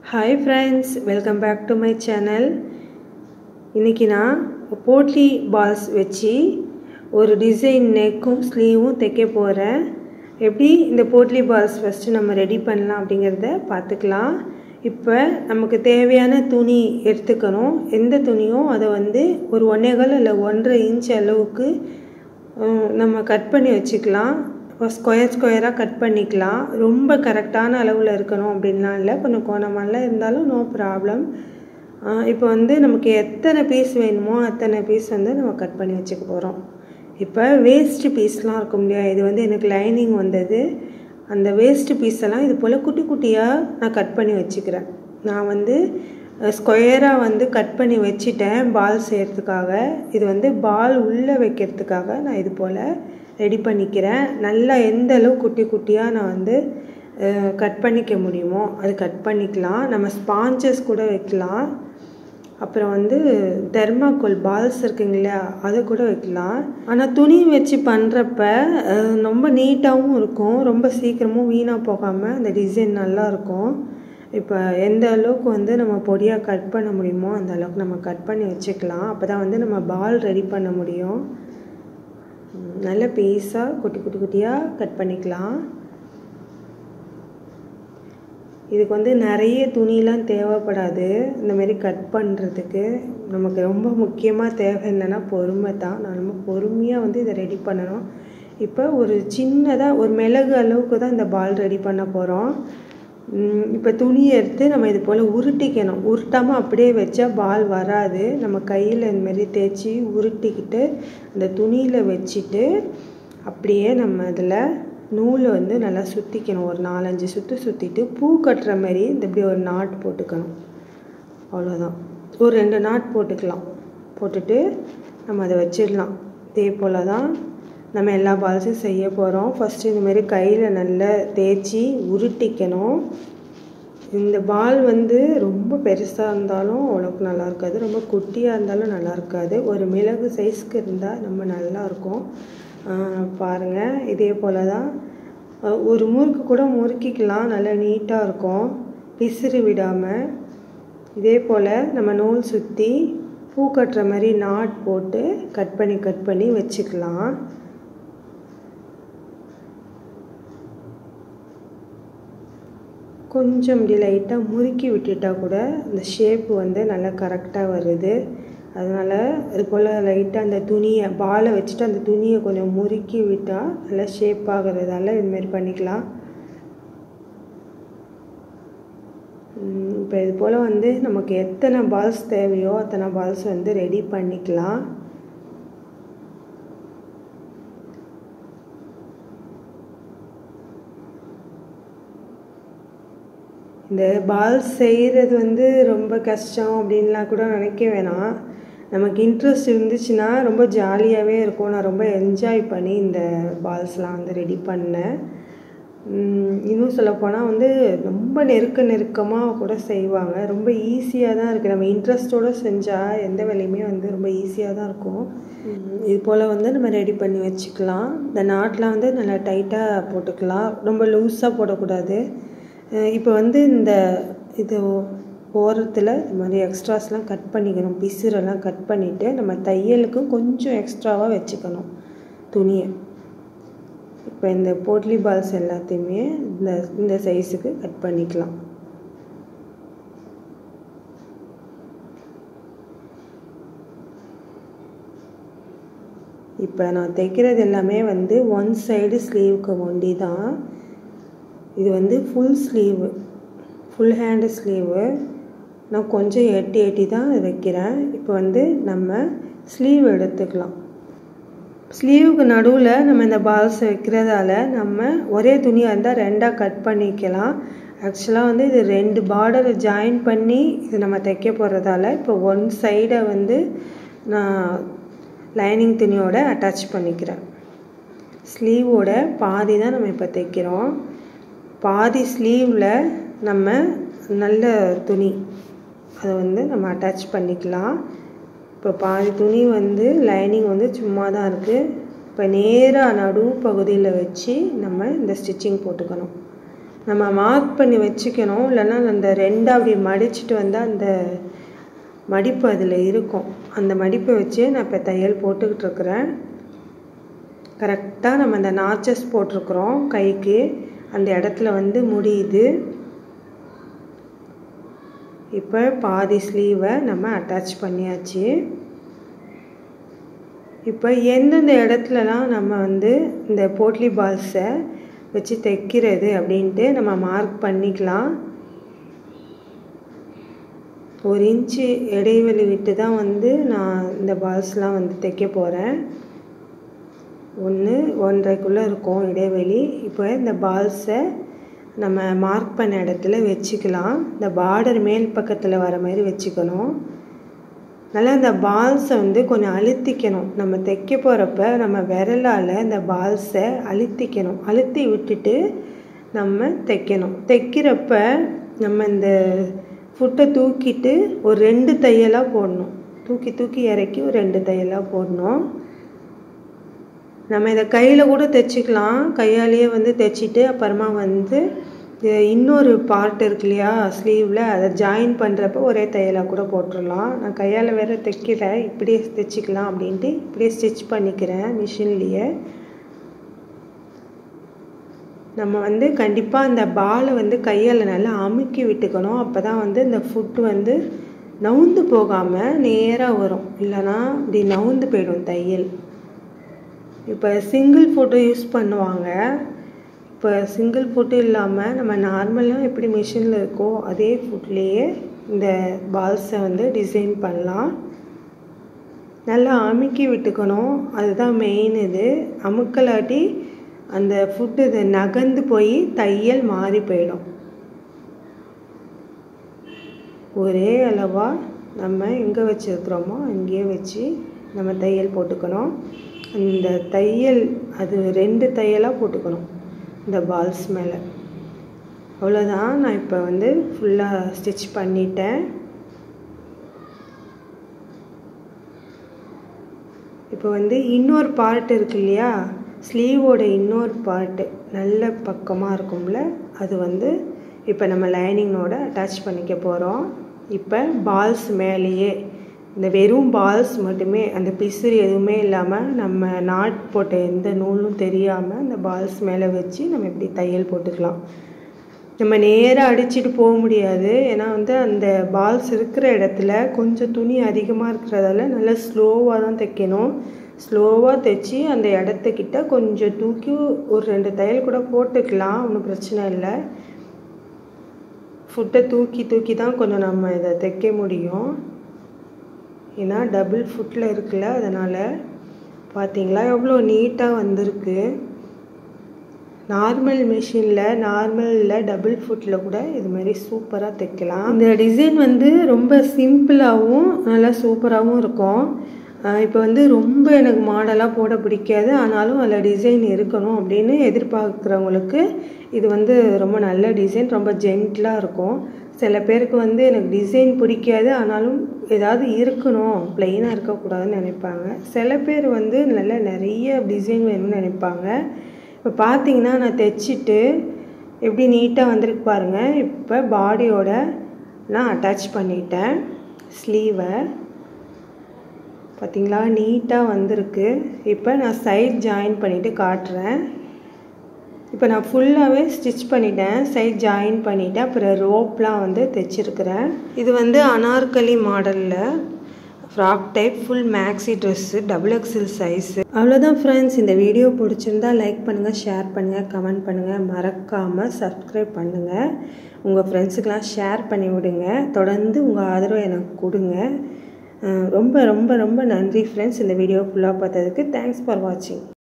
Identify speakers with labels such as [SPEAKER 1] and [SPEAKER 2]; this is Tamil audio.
[SPEAKER 1] hi friends welcome back to my channel இன்றைக்கி நான் போட்லி பால்ஸ் வச்சு ஒரு டிசைன் நெக்கும் ஸ்லீவும் தைக்க போகிறேன் எப்படி இந்த போட்லி பால்ஸ் ஃபஸ்ட்டு நம்ம ரெடி பண்ணலாம் அப்படிங்கிறத பார்த்துக்கலாம் இப்போ நமக்கு தேவையான துணி எடுத்துக்கணும் எந்த துணியோ அதை வந்து ஒரு ஒன்னேகால் இல்லை ஒன்றரை இன்ச் அளவுக்கு நம்ம கட் பண்ணி வச்சுக்கலாம் இப்போ ஸ்கொயர் ஸ்கொயராக கட் பண்ணிக்கலாம் ரொம்ப கரெக்டான அளவில் இருக்கணும் அப்படின்லாம் இல்லை கொஞ்சம் கோணமாலாம் இருந்தாலும் நோ ப்ராப்ளம் இப்போ வந்து நமக்கு எத்தனை பீஸ் வேணுமோ அத்தனை பீஸ் வந்து நம்ம கட் பண்ணி வச்சுக்க போகிறோம் இப்போ வேஸ்ட்டு பீஸ்லாம் இருக்கும் இல்லையா இது வந்து எனக்கு லைனிங் வந்தது அந்த வேஸ்ட்டு பீஸெல்லாம் இது போல் குட்டி குட்டியாக நான் கட் பண்ணி வச்சுக்கிறேன் நான் வந்து ஸ்கொயராக வந்து கட் பண்ணி வச்சுட்டேன் பால் செய்கிறதுக்காக இது வந்து பால் உள்ளே வைக்கிறதுக்காக நான் இது போல் ரெடி பண்ணிக்கிறேன் நல்லா எந்த அளவு குட்டி குட்டியாக நான் வந்து கட் பண்ணிக்க முடியுமோ அது கட் பண்ணிக்கலாம் நம்ம ஸ்பாஞ்சஸ் கூட வைக்கலாம் அப்புறம் வந்து தெர்மாக்கோல் பால்ஸ் இருக்குங்க இல்லையா அதை கூட வைக்கலாம் ஆனால் துணி வச்சு பண்ணுறப்ப ரொம்ப நீட்டாகவும் இருக்கும் ரொம்ப சீக்கிரமும் வீணாக போகாமல் அந்த டிசைன் நல்லாயிருக்கும் இப்போ எந்த அளவுக்கு வந்து நம்ம பொடியாக கட் பண்ண முடியுமோ அந்த அளவுக்கு நம்ம கட் பண்ணி வச்சுக்கலாம் அப்போ தான் வந்து நம்ம பால் ரெடி பண்ண முடியும் நல்ல பீஸாக குட்டி குட்டி குட்டியாக கட் பண்ணிக்கலாம் இதுக்கு வந்து நிறைய துணிலாம் தேவைப்படாது இந்தமாரி கட் பண்ணுறதுக்கு நமக்கு ரொம்ப முக்கியமாக தேவை என்னென்னா பொறுமை தான் நான் ரொம்ப பொறுமையாக வந்து இதை ரெடி பண்ணணும் இப்போ ஒரு சின்னதாக ஒரு மிளகு அளவுக்கு தான் இந்த பால் ரெடி பண்ண போகிறோம் இப்போ துணியை எடுத்து நம்ம இது போல் உருட்டிக்கணும் உருட்டாமல் அப்படியே வச்சா பால் வராது நம்ம கையில் இந்தமாரி தேய்ச்சி உருட்டிக்கிட்டு அந்த துணியில் வச்சுட்டு அப்படியே நம்ம அதில் நூலை வந்து நல்லா சுற்றிக்கணும் ஒரு நாலஞ்சு சுற்று சுற்றிட்டு பூ கட்டுற மாதிரி இந்த இப்படி ஒரு நாட் போட்டுக்கணும் அவ்வளோதான் ஒரு ரெண்டு நாட் போட்டுக்கலாம் போட்டுட்டு நம்ம அதை வச்சிடலாம் இதே போல் தான் நம்ம எல்லா பால்ஸும் செய்ய போகிறோம் ஃபஸ்ட்டு இந்தமாரி கையில் நல்லா தேய்ச்சி உருட்டிக்கணும் இந்த பால் வந்து ரொம்ப பெருசாக இருந்தாலும் அவ்வளோக்கு நல்லா இருக்காது ரொம்ப குட்டியாக இருந்தாலும் நல்லா இருக்காது ஒரு மிளகு சைஸ்க்கு இருந்தால் ரொம்ப நல்லாயிருக்கும் பாருங்கள் இதே போல் தான் ஒரு முறுக்கு கூட முறுக்கிக்கலாம் நல்லா நீட்டாக இருக்கும் பிசிறு விடாமல் இதே போல் நம்ம நூல் சுற்றி பூ கட்டுற மாதிரி நாட் போட்டு கட் பண்ணி கட் பண்ணி வச்சுக்கலாம் கொஞ்சம் இப்படி லைட்டாக முறுக்கி விட்டுட்டால் கூட அந்த ஷேப்பு வந்து நல்லா கரெக்டாக வருது அதனால் அது போல் லைட்டாக அந்த துணியை பாலை வச்சுட்டு அந்த துணியை கொஞ்சம் முறுக்கி விட்டால் நல்லா ஷேப் ஆகிறதால இதுமாரி பண்ணிக்கலாம் இப்போ இது போல் வந்து நமக்கு எத்தனை பால்ஸ் தேவையோ அத்தனை பால்ஸ் வந்து ரெடி பண்ணிக்கலாம் இந்த பால் செய்கிறது வந்து ரொம்ப கஷ்டம் அப்படின்லாம் கூட நினைக்க வேணாம் நமக்கு இன்ட்ரெஸ்ட் இருந்துச்சுன்னா ரொம்ப ஜாலியாகவே இருக்கும் நான் ரொம்ப என்ஜாய் பண்ணி இந்த பால்ஸ்லாம் வந்து ரெடி பண்ணேன் இன்னும் சொல்லப்போனால் வந்து ரொம்ப நெருக்க நெருக்கமாக கூட செய்வாங்க ரொம்ப ஈஸியாக தான் இருக்குது நம்ம இன்ட்ரெஸ்ட்டோடு செஞ்சால் எந்த வேலையுமே வந்து ரொம்ப ஈஸியாக தான் இருக்கும் இது போல் வந்து நம்ம ரெடி பண்ணி வச்சுக்கலாம் இந்த நாட்லாம் வந்து நல்லா டைட்டாக போட்டுக்கலாம் ரொம்ப லூஸாக போடக்கூடாது இப்போ வந்து இந்த இது ஓரத்தில் இது மாதிரி எக்ஸ்ட்ராஸ்லாம் கட் பண்ணிக்கணும் பிசுரெல்லாம் கட் பண்ணிவிட்டு நம்ம தையலுக்கும் கொஞ்சம் எக்ஸ்ட்ராவாக வச்சுக்கணும் துணியை இப்போ இந்த போட்லி பால்ஸ் எல்லாத்தையுமே இந்த இந்த சைஸுக்கு கட் பண்ணிக்கலாம் இப்போ நான் தைக்கிறது எல்லாமே வந்து ஒன் சைடு ஸ்லீவுக்கு ஒண்டி தான் இது வந்து full sleeve full hand sleeve நான் கொஞ்சம் எட்டி எட்டி தான் வைக்கிறேன் இப்போ வந்து நம்ம ஸ்லீவ் எடுத்துக்கலாம் ஸ்லீவுக்கு நடுவில் நம்ம இந்த பால்ஸ் வைக்கிறதால நம்ம ஒரே துணியாக இருந்தால் ரெண்டாக கட் பண்ணிக்கலாம் ஆக்சுவலாக வந்து இது ரெண்டு பார்டரை ஜாயின் பண்ணி இது நம்ம தைக்க போகிறதால இப்போ ஒன் சைடை வந்து நான் லைனிங் துணியோட அட்டாச் பண்ணிக்கிறேன் ஸ்லீவோட பாதி தான் நம்ம இப்போ தைக்கிறோம் பாதி ஸ்லீவில் நம்ம நல்ல துணி அதை வந்து நம்ம அட்டாச் பண்ணிக்கலாம் இப்போ பாதி துணி வந்து லைனிங் வந்து சும்மா தான் இருக்குது இப்போ நேராக நடு பகுதியில் வச்சு நம்ம இந்த ஸ்டிச்சிங் போட்டுக்கணும் நம்ம மார்க் பண்ணி வச்சுக்கணும் இல்லைன்னா அந்த ரெண்டாக அப்படி மடிச்சுட்டு வந்தால் அந்த மடிப்பு அதில் இருக்கும் அந்த மடிப்பை வச்சு நான் இப்போ தையல் போட்டுக்கிட்டு இருக்கிறேன் கரெக்டாக நம்ம அந்த நாச்சஸ் போட்டிருக்கிறோம் கைக்கு அந்த இடத்துல வந்து முடியுது இப்போ பாதி ஸ்லீவை நம்ம அட்டாச் பண்ணியாச்சு இப்போ எந்தெந்த இடத்துலலாம் நம்ம வந்து இந்த போட்லி பால்ஸை வச்சு தைக்கிறது அப்படின்ட்டு நம்ம மார்க் பண்ணிக்கலாம் ஒரு இன்ச்சு இடைவெளி விட்டு தான் வந்து நான் இந்த பால்ஸ்லாம் வந்து தைக்க போகிறேன் ஒன்று ஒன்றரைக்குள்ளே இருக்கும் இடைவெளி இப்போ இந்த பால்ஸை நம்ம மார்க் பண்ண இடத்துல வச்சுக்கலாம் இந்த பார்டர் மேல் பக்கத்தில் வர மாதிரி வச்சுக்கணும் நல்லா இந்த பால்ஸை வந்து கொஞ்சம் அழுத்திக்கணும் நம்ம தைக்க போகிறப்ப நம்ம விரலால் இந்த பால்ஸை அழுத்திக்கணும் அழுத்தி விட்டுட்டு நம்ம தைக்கணும் தைக்கிறப்ப நம்ம இந்த ஃபுட்டை தூக்கிட்டு ஒரு ரெண்டு தையலாக போடணும் தூக்கி தூக்கி இறக்கி ஒரு ரெண்டு தையலாக போடணும் நம்ம இதை கையில் கூட தைச்சிக்கலாம் கையாலேயே வந்து தைச்சிட்டு அப்புறமா வந்து இன்னொரு பார்ட் இருக்கு இல்லையா ஸ்லீவில் அதை ஜாயின் பண்ணுறப்ப ஒரே தையலாக கூட போட்டுடலாம் நான் கையால் வேறு தைக்கல இப்படியே தைச்சிக்கலாம் அப்படின்ட்டு இப்படியே ஸ்டிச் பண்ணிக்கிறேன் மிஷின்லேயே நம்ம வந்து கண்டிப்பாக அந்த பாலை வந்து கையால் நல்லா அமுக்கி விட்டுக்கணும் அப்போ தான் வந்து இந்த ஃபுட்டு வந்து நவுந்து போகாமல் நேராக வரும் இல்லைனா இப்படி நவுந்து போயிடும் தையல் இப்போ சிங்கிள் ஃபோட்டோ யூஸ் பண்ணுவாங்க இப்போ சிங்கிள் ஃபுட்டு இல்லாமல் நம்ம நார்மலாக எப்படி மிஷினில் இருக்கோ அதே ஃபுட்லேயே இந்த பால்ஸை வந்து டிசைன் பண்ணலாம் நல்லா அமுக்கி விட்டுக்கணும் அதுதான் மெயின் இது அமுக்கலாட்டி அந்த ஃபுட்டு இது நகர்ந்து போய் தையல் மாறி போயிடும் ஒரே அளவாக நம்ம எங்கே வச்சுருக்குறோமோ அங்கேயே வச்சு நம்ம தையல் போட்டுக்கணும் அந்த தையல் அது ரெண்டு தையலாக போட்டுக்கணும் இந்த பால்ஸ் மேலே அவ்வளோதான் நான் இப்போ வந்து ஃபுல்லாக ஸ்டிச் பண்ணிட்டேன் இப்போ வந்து இன்னொரு பார்ட் இருக்கு இல்லையா ஸ்லீவோட இன்னொரு பார்ட்டு நல்ல பக்கமாக இருக்கும்ல அது வந்து இப்போ நம்ம லைனிங்கோட அட்டாச் பண்ணிக்க போகிறோம் இப்போ பால்ஸ் மேலேயே இந்த வெறும் பால்ஸ் மட்டுமே அந்த பிசுறு எதுவுமே இல்லாமல் நம்ம நாட் போட்ட எந்த நூலும் தெரியாமல் அந்த பால்ஸ் மேலே வச்சு நம்ம இப்படி தையல் போட்டுக்கலாம் நம்ம நேராக அடிச்சுட்டு போக முடியாது ஏன்னா வந்து அந்த பால்ஸ் இருக்கிற இடத்துல கொஞ்சம் துணி அதிகமாக இருக்கிறதால நல்லா ஸ்லோவாக தான் தைக்கணும் ஸ்லோவாக தைச்சி அந்த இடத்துக்கிட்ட கொஞ்சம் தூக்கி ஒரு ரெண்டு தையல் கூட போட்டுக்கலாம் ஒன்றும் பிரச்சனை இல்லை ஃபுட்டை தூக்கி தூக்கி தான் கொஞ்சம் நம்ம இதை தைக்க முடியும் ஏன்னா டபுள் ஃபுட்டில் இருக்குல்ல அதனால் பார்த்தீங்களா எவ்வளோ நீட்டாக வந்திருக்கு நார்மல் மிஷினில் நார்மலில் டபுள் ஃபுட்டில் கூட இது மாதிரி சூப்பராக தைக்கலாம் இந்த டிசைன் வந்து ரொம்ப சிம்பிளாகவும் நல்லா சூப்பராகவும் இருக்கும் இப்போ வந்து ரொம்ப எனக்கு மாடலாக போட பிடிக்காது ஆனாலும் அதில் டிசைன் இருக்கணும் அப்படின்னு எதிர்பார்க்குறவங்களுக்கு இது வந்து ரொம்ப நல்ல டிசைன் ரொம்ப ஜென்டிலாக இருக்கும் சில பேருக்கு வந்து எனக்கு டிசைன் பிடிக்காது ஆனாலும் ஏதாவது இருக்கணும் ப்ளெயினாக இருக்கக்கூடாதுன்னு நினைப்பாங்க சில பேர் வந்து நல்ல நிறைய டிசைன் வேணும்னு நினைப்பாங்க இப்போ பார்த்தீங்கன்னா நான் தைச்சிட்டு எப்படி நீட்டாக வந்திருக்கு பாருங்கள் இப்போ பாடியோட நான் அட்டாச் பண்ணிட்டேன் ஸ்லீவை பார்த்தீங்களா நீட்டாக வந்திருக்கு இப்போ நான் சைட் ஜாயின் பண்ணிவிட்டு காட்டுறேன் இப்போ நான் ஃபுல்லாகவே ஸ்டிச் பண்ணிட்டேன் சைட் ஜாயின் பண்ணிவிட்டேன் அப்புறம் ரோப்லாம் வந்து தைச்சிருக்கிறேன் இது வந்து அனார்கலி மாடலில் frock type full maxi dress double XL size அவ்வளோதான் ஃப்ரெண்ட்ஸ் இந்த வீடியோ பிடிச்சிருந்தா லைக் பண்ணுங்கள் ஷேர் பண்ணுங்கள் கமெண்ட் பண்ணுங்கள் மறக்காமல் சப்ஸ்கிரைப் பண்ணுங்கள் உங்கள் ஃப்ரெண்ட்ஸுக்கெலாம் ஷேர் பண்ணி விடுங்க தொடர்ந்து உங்கள் ஆதரவு எனக்கு கொடுங்க ரொம்ப ரொம்ப ரொம்ப நன்றி ஃப்ரெண்ட்ஸ் இந்த வீடியோ ஃபுல்லாக பார்த்ததுக்கு தேங்க்ஸ் ஃபார் வாட்சிங்